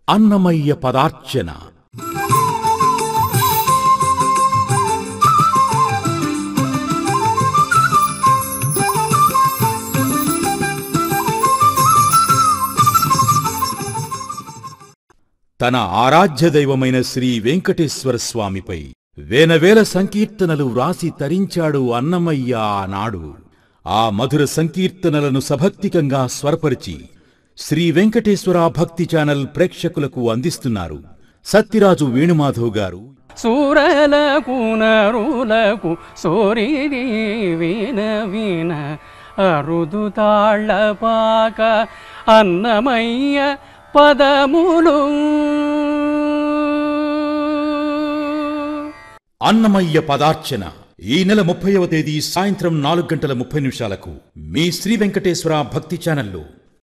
అన్నమయ్య పదార్చన తన ఆరాధ్య దైవమైన శ్రీ వెంకటేశ్వర స్వామిపై వేనవేల సంకీర్తనలు వ్రాసి తరించాడు అన్నమయ్య ఆనాడు ఆ మధుర సంకీర్తనలను సభక్తికంగా స్వరపరిచి శ్రీ వెంకటేశ్వర భక్తి ఛానల్ ప్రేక్షకులకు అందిస్తున్నారు సత్యరాజు వేణుమాధవ్ గారు సూరలకు నరులకు సోరిది విన విన అరుదు తాళ్ళపాక అన్నమయ్య పదములు అన్నమయ్య పదార్చన ఈ నెల ముప్పైవ తేదీ సాయంత్రం నాలుగు గంటల ముప్పై నిమిషాలకు మీ శ్రీ వెంకటేశ్వర భక్తి ఛానల్లో